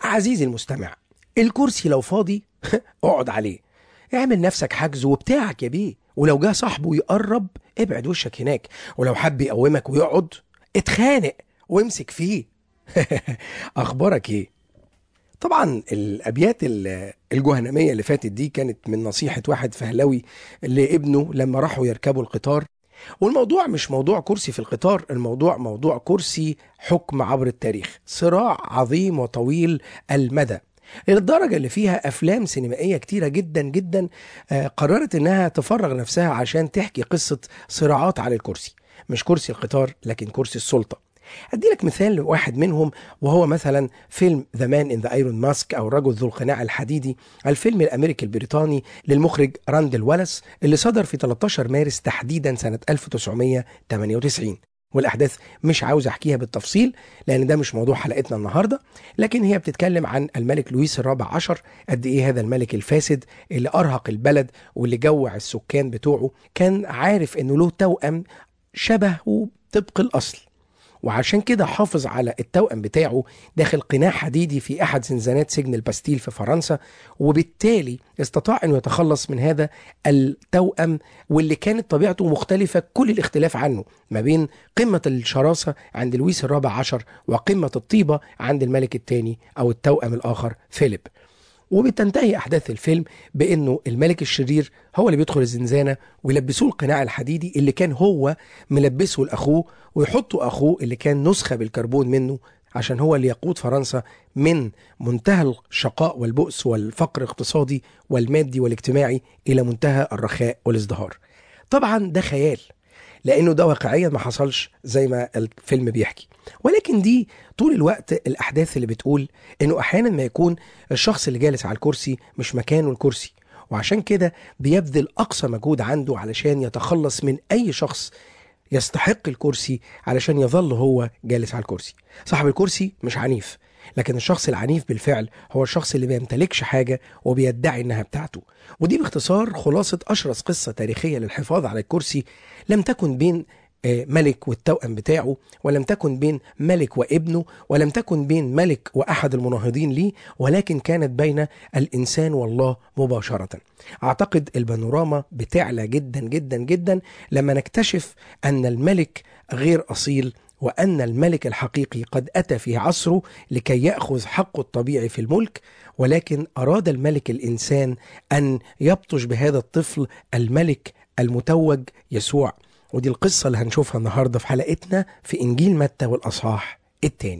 عزيزي المستمع الكرسي لو فاضي اقعد عليه اعمل نفسك حجز وبتاعك يا بيه ولو جه صاحبه يقرب ابعد وشك هناك ولو حب يقومك ويقعد اتخانق وامسك فيه اخبارك ايه طبعا الابيات ال- الجهنميه اللي فاتت دي كانت من نصيحه واحد فهلوي لابنه لما راحوا يركبوا القطار والموضوع مش موضوع كرسي في القطار الموضوع موضوع كرسي حكم عبر التاريخ صراع عظيم وطويل المدى للدرجة اللي فيها أفلام سينمائية كتيرة جدا جدا آه، قررت إنها تفرغ نفسها عشان تحكي قصة صراعات على الكرسي مش كرسي القطار لكن كرسي السلطة أدي لك مثال واحد منهم وهو مثلا فيلم ذا مان ان ذا ايرون ماسك أو الرجل ذو القناع الحديدي الفيلم الأمريكي البريطاني للمخرج راندل والاس اللي صدر في 13 مارس تحديدا سنة 1998 والأحداث مش عاوز أحكيها بالتفصيل لأن ده مش موضوع حلقتنا النهاردة لكن هي بتتكلم عن الملك لويس الرابع عشر قد إيه هذا الملك الفاسد اللي أرهق البلد واللي جوع السكان بتوعه كان عارف إنه له توأم شبهه طبق الأصل وعشان كده حافظ على التوأم بتاعه داخل قناع حديدي في أحد زنزانات سجن الباستيل في فرنسا وبالتالي استطاع أنه يتخلص من هذا التوأم واللي كانت طبيعته مختلفة كل الاختلاف عنه ما بين قمة الشراسة عند لويس الرابع عشر وقمة الطيبة عند الملك الثاني أو التوأم الآخر فيليب وبتنتهي احداث الفيلم بانه الملك الشرير هو اللي بيدخل الزنزانه ويلبسوه القناع الحديدي اللي كان هو ملبسه لاخوه ويحطوا اخوه اللي كان نسخه بالكربون منه عشان هو اللي يقود فرنسا من منتهى الشقاء والبؤس والفقر الاقتصادي والمادي والاجتماعي الى منتهى الرخاء والازدهار. طبعا ده خيال لانه ده واقعيا ما حصلش زي ما الفيلم بيحكي ولكن دي طول الوقت الاحداث اللي بتقول انه احيانا ما يكون الشخص اللي جالس على الكرسي مش مكانه الكرسي وعشان كده بيبذل اقصى مجهود عنده علشان يتخلص من اي شخص يستحق الكرسي علشان يظل هو جالس على الكرسي صاحب الكرسي مش عنيف لكن الشخص العنيف بالفعل هو الشخص اللي ما يمتلكش حاجة وبيدعي انها بتاعته ودي باختصار خلاصة اشرس قصة تاريخية للحفاظ على الكرسي لم تكن بين آه، ملك والتوأم بتاعه ولم تكن بين ملك وابنه ولم تكن بين ملك وأحد المناهضين ليه ولكن كانت بين الإنسان والله مباشرة أعتقد البانوراما بتعلى جدا جدا جدا لما نكتشف أن الملك غير أصيل وأن الملك الحقيقي قد أتى في عصره لكي يأخذ حقه الطبيعي في الملك ولكن أراد الملك الإنسان أن يبطش بهذا الطفل الملك المتوج يسوع ودي القصة اللي هنشوفها النهاردة في حلقتنا في إنجيل متى والأصحاح الثاني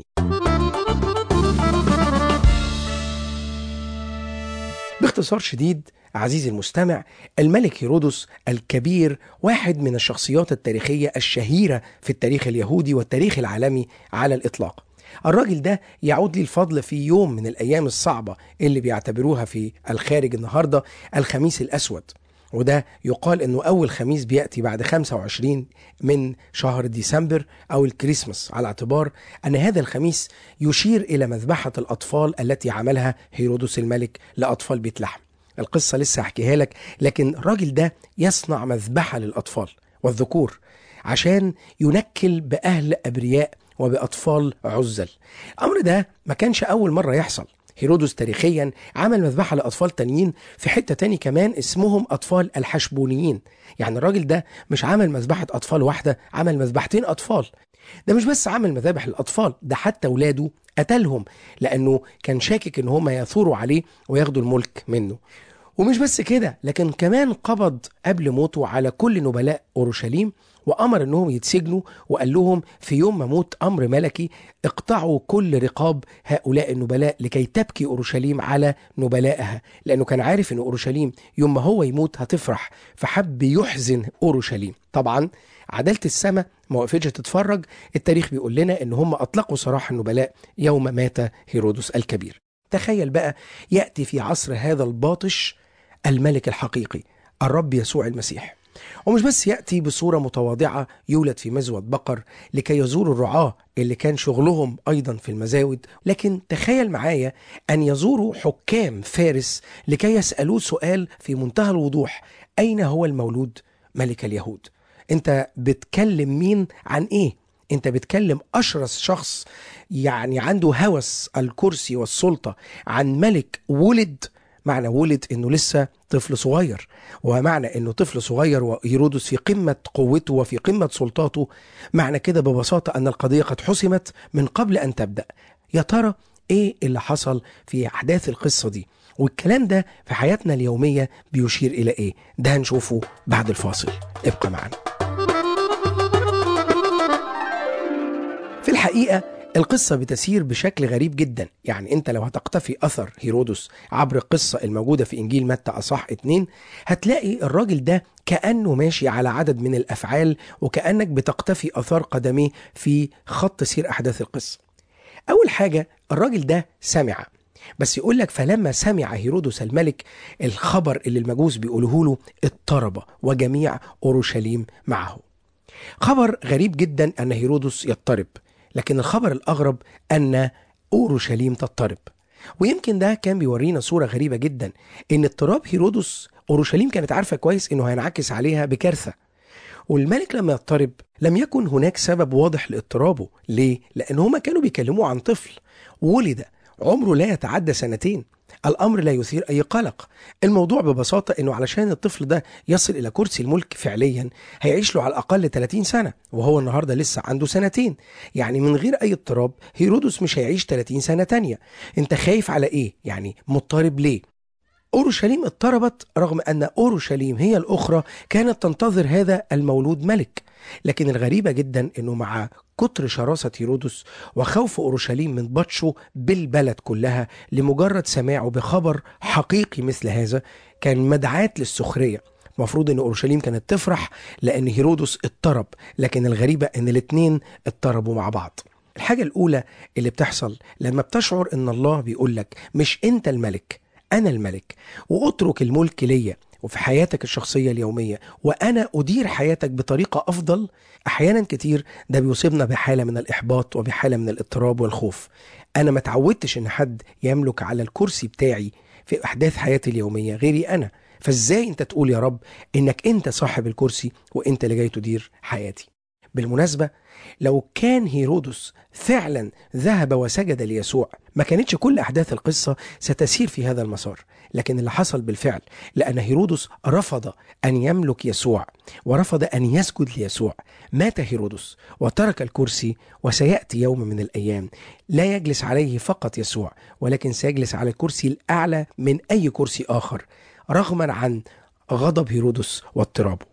باختصار شديد عزيزي المستمع الملك هيرودس الكبير واحد من الشخصيات التاريخية الشهيرة في التاريخ اليهودي والتاريخ العالمي على الإطلاق الراجل ده يعود لي الفضل في يوم من الأيام الصعبة اللي بيعتبروها في الخارج النهاردة الخميس الأسود وده يقال انه اول خميس بياتي بعد 25 من شهر ديسمبر او الكريسماس على اعتبار ان هذا الخميس يشير الى مذبحه الاطفال التي عملها هيرودس الملك لاطفال بيت لحم. القصه لسه هحكيها لك لكن الراجل ده يصنع مذبحه للاطفال والذكور عشان ينكل باهل ابرياء وباطفال عزل. الامر ده ما كانش اول مره يحصل. هيرودس تاريخيا عمل مذبحة لأطفال تانيين في حتة تاني كمان اسمهم أطفال الحشبونيين يعني الراجل ده مش عمل مذبحة أطفال واحدة عمل مذبحتين أطفال ده مش بس عمل مذابح للأطفال ده حتى ولاده قتلهم لأنه كان شاكك إن هم يثوروا عليه وياخدوا الملك منه ومش بس كده لكن كمان قبض قبل موته على كل نبلاء أورشليم وأمر أنهم يتسجنوا وقال لهم في يوم ما موت أمر ملكي اقطعوا كل رقاب هؤلاء النبلاء لكي تبكي أورشليم على نبلائها لأنه كان عارف أن أورشليم يوم ما هو يموت هتفرح فحب يحزن أورشليم طبعا عدالة السماء ما وقفتش تتفرج التاريخ بيقول لنا ان هم اطلقوا سراح النبلاء يوم مات هيرودس الكبير تخيل بقى ياتي في عصر هذا الباطش الملك الحقيقي الرب يسوع المسيح ومش بس يأتي بصورة متواضعة يولد في مزود بقر لكي يزور الرعاة اللي كان شغلهم أيضا في المزاود لكن تخيل معايا أن يزوروا حكام فارس لكي يسألوه سؤال في منتهى الوضوح أين هو المولود ملك اليهود انت بتكلم مين عن ايه انت بتكلم اشرس شخص يعني عنده هوس الكرسي والسلطة عن ملك ولد معنى ولد انه لسه طفل صغير ومعنى انه طفل صغير وهيرودس في قمة قوته وفي قمة سلطاته معنى كده ببساطة ان القضية قد حسمت من قبل ان تبدأ يا ترى ايه اللي حصل في احداث القصة دي والكلام ده في حياتنا اليومية بيشير الى ايه ده هنشوفه بعد الفاصل ابقى معنا في الحقيقة القصة بتسير بشكل غريب جدا يعني انت لو هتقتفي اثر هيرودس عبر القصة الموجودة في انجيل متى اصح اتنين هتلاقي الراجل ده كأنه ماشي على عدد من الافعال وكأنك بتقتفي اثار قدميه في خط سير احداث القصة اول حاجة الراجل ده سمع بس يقول لك فلما سمع هيرودس الملك الخبر اللي المجوس بيقوله له اضطرب وجميع اورشليم معه خبر غريب جدا ان هيرودس يضطرب لكن الخبر الأغرب أن أورشليم تضطرب ويمكن ده كان بيورينا صورة غريبة جدا إن اضطراب هيرودس أورشليم كانت عارفة كويس إنه هينعكس عليها بكارثة والملك لما يضطرب لم يكن هناك سبب واضح لاضطرابه ليه؟ لأن هما كانوا بيكلموه عن طفل ولد عمره لا يتعدى سنتين الامر لا يثير اي قلق الموضوع ببساطه انه علشان الطفل ده يصل الى كرسي الملك فعليا هيعيش له على الاقل 30 سنه وهو النهارده لسه عنده سنتين يعني من غير اي اضطراب هيرودس مش هيعيش 30 سنه تانية انت خايف على ايه يعني مضطرب ليه اورشليم اضطربت رغم ان اورشليم هي الاخرى كانت تنتظر هذا المولود ملك لكن الغريبه جدا انه مع كتر شراسة هيرودس وخوف أورشليم من بطشه بالبلد كلها لمجرد سماعه بخبر حقيقي مثل هذا كان مدعاة للسخرية المفروض ان اورشليم كانت تفرح لان هيرودس اضطرب لكن الغريبة ان الاتنين اضطربوا مع بعض الحاجة الأولى اللي بتحصل لما بتشعر إن الله بيقول لك مش أنت الملك أنا الملك وأترك الملك ليا وفي حياتك الشخصية اليومية وأنا أدير حياتك بطريقة أفضل أحيانا كتير ده بيصيبنا بحالة من الإحباط وبحالة من الاضطراب والخوف أنا ما تعودتش إن حد يملك على الكرسي بتاعي في أحداث حياتي اليومية غيري أنا فازاي انت تقول يا رب انك انت صاحب الكرسي وانت اللي جاي تدير حياتي بالمناسبة لو كان هيرودس فعلا ذهب وسجد ليسوع ما كانتش كل أحداث القصة ستسير في هذا المسار لكن اللي حصل بالفعل لأن هيرودس رفض أن يملك يسوع ورفض أن يسجد ليسوع مات هيرودس وترك الكرسي وسيأتي يوم من الأيام لا يجلس عليه فقط يسوع ولكن سيجلس على الكرسي الأعلى من أي كرسي آخر رغما عن غضب هيرودس واضطرابه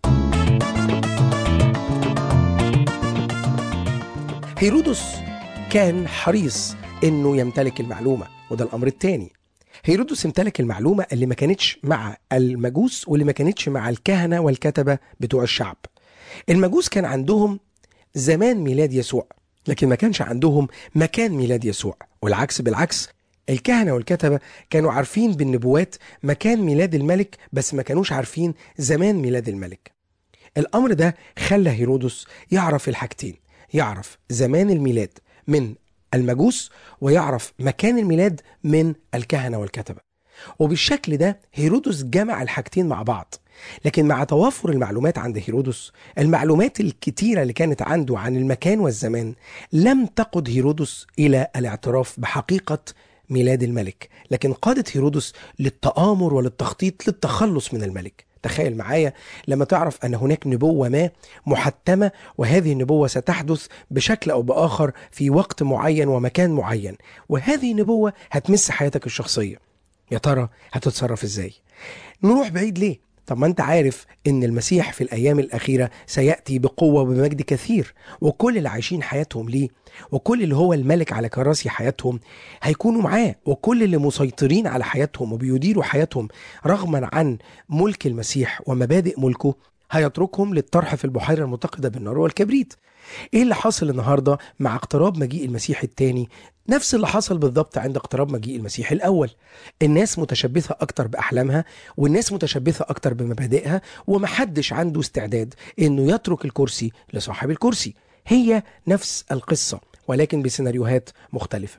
هيرودس كان حريص انه يمتلك المعلومه وده الامر الثاني هيرودس امتلك المعلومه اللي ما كانتش مع المجوس واللي ما كانتش مع الكهنه والكتبه بتوع الشعب المجوس كان عندهم زمان ميلاد يسوع لكن ما كانش عندهم مكان ميلاد يسوع والعكس بالعكس الكهنة والكتبة كانوا عارفين بالنبوات مكان ميلاد الملك بس ما كانوش عارفين زمان ميلاد الملك الأمر ده خلى هيرودس يعرف الحاجتين يعرف زمان الميلاد من المجوس ويعرف مكان الميلاد من الكهنة والكتبة وبالشكل ده هيرودس جمع الحاجتين مع بعض لكن مع توافر المعلومات عند هيرودس المعلومات الكتيرة اللي كانت عنده عن المكان والزمان لم تقد هيرودس إلى الاعتراف بحقيقة ميلاد الملك لكن قادت هيرودس للتآمر وللتخطيط للتخلص من الملك تخيل معايا لما تعرف أن هناك نبوة ما محتمة وهذه النبوة ستحدث بشكل أو بآخر في وقت معين ومكان معين وهذه النبوة هتمس حياتك الشخصية يا ترى هتتصرف ازاي نروح بعيد ليه طب ما انت عارف ان المسيح في الايام الاخيره سياتي بقوه وبمجد كثير وكل اللي عايشين حياتهم ليه وكل اللي هو الملك على كراسي حياتهم هيكونوا معاه وكل اللي مسيطرين على حياتهم وبيديروا حياتهم رغما عن ملك المسيح ومبادئ ملكه هيتركهم للطرح في البحيره المتقده بالنار والكبريت ايه اللي حاصل النهارده مع اقتراب مجيء المسيح الثاني نفس اللي حصل بالضبط عند اقتراب مجيء المسيح الاول الناس متشبثه اكتر باحلامها والناس متشبثه اكتر بمبادئها ومحدش عنده استعداد انه يترك الكرسي لصاحب الكرسي هي نفس القصه ولكن بسيناريوهات مختلفه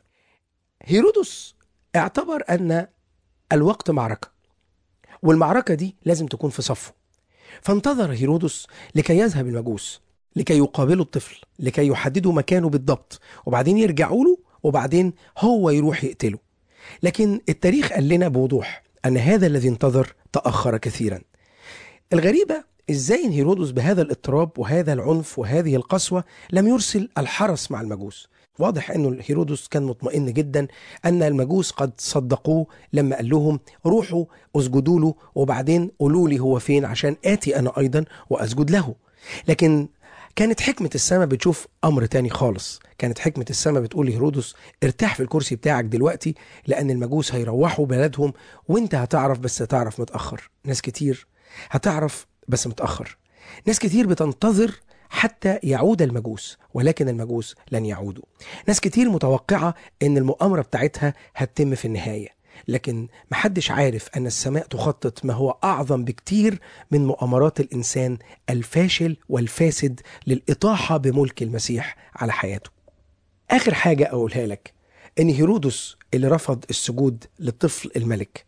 هيرودس اعتبر ان الوقت معركه والمعركه دي لازم تكون في صفه فانتظر هيرودس لكي يذهب المجوس لكي يقابلوا الطفل لكي يحددوا مكانه بالضبط وبعدين يرجعوا له وبعدين هو يروح يقتله لكن التاريخ قال لنا بوضوح أن هذا الذي انتظر تأخر كثيرا الغريبة ازاي ان هيرودس بهذا الاضطراب وهذا العنف وهذه القسوة لم يرسل الحرس مع المجوس واضح انه هيرودس كان مطمئن جدا ان المجوس قد صدقوه لما قال لهم روحوا اسجدوا له وبعدين قولوا لي هو فين عشان اتي انا ايضا واسجد له لكن كانت حكمة السماء بتشوف أمر تاني خالص كانت حكمة السماء بتقول لهيرودس ارتاح في الكرسي بتاعك دلوقتي لأن المجوس هيروحوا بلدهم وانت هتعرف بس هتعرف متأخر ناس كتير هتعرف بس متأخر ناس كتير بتنتظر حتى يعود المجوس ولكن المجوس لن يعودوا ناس كتير متوقعة ان المؤامرة بتاعتها هتتم في النهاية لكن محدش عارف ان السماء تخطط ما هو اعظم بكتير من مؤامرات الانسان الفاشل والفاسد للاطاحة بملك المسيح على حياته اخر حاجة اقولها لك ان هيرودس اللي رفض السجود للطفل الملك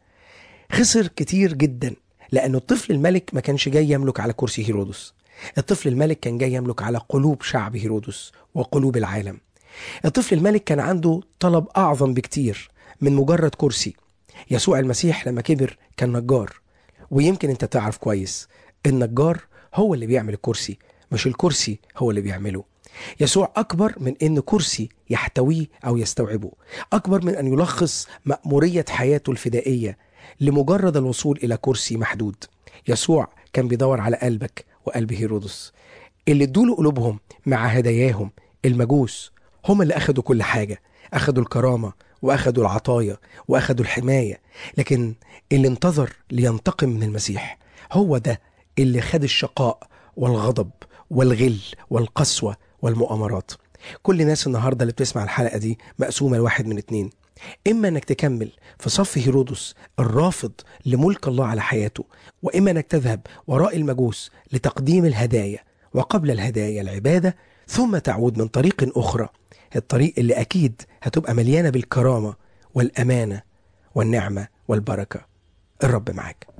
خسر كتير جدا لأنه الطفل الملك ما كانش جاي يملك على كرسي هيرودس الطفل الملك كان جاي يملك على قلوب شعب هيرودس وقلوب العالم الطفل الملك كان عنده طلب أعظم بكتير من مجرد كرسي يسوع المسيح لما كبر كان نجار ويمكن انت تعرف كويس النجار هو اللي بيعمل الكرسي مش الكرسي هو اللي بيعمله يسوع أكبر من إن كرسي يحتويه أو يستوعبه أكبر من أن يلخص مأمورية حياته الفدائية لمجرد الوصول إلى كرسي محدود يسوع كان بيدور على قلبك وقلب هيرودس اللي ادوله قلوبهم مع هداياهم المجوس هم اللي أخدوا كل حاجة أخدوا الكرامة وأخدوا العطايا وأخدوا الحماية لكن اللي انتظر لينتقم من المسيح هو ده اللي خد الشقاء والغضب والغل والقسوة والمؤامرات كل الناس النهاردة اللي بتسمع الحلقة دي مقسومة لواحد من اتنين إما أنك تكمل في صف هيرودس الرافض لملك الله على حياته وإما أنك تذهب وراء المجوس لتقديم الهدايا وقبل الهدايا العبادة ثم تعود من طريق أخرى الطريق اللي أكيد هتبقى مليانة بالكرامة والأمانة والنعمة والبركة الرب معاك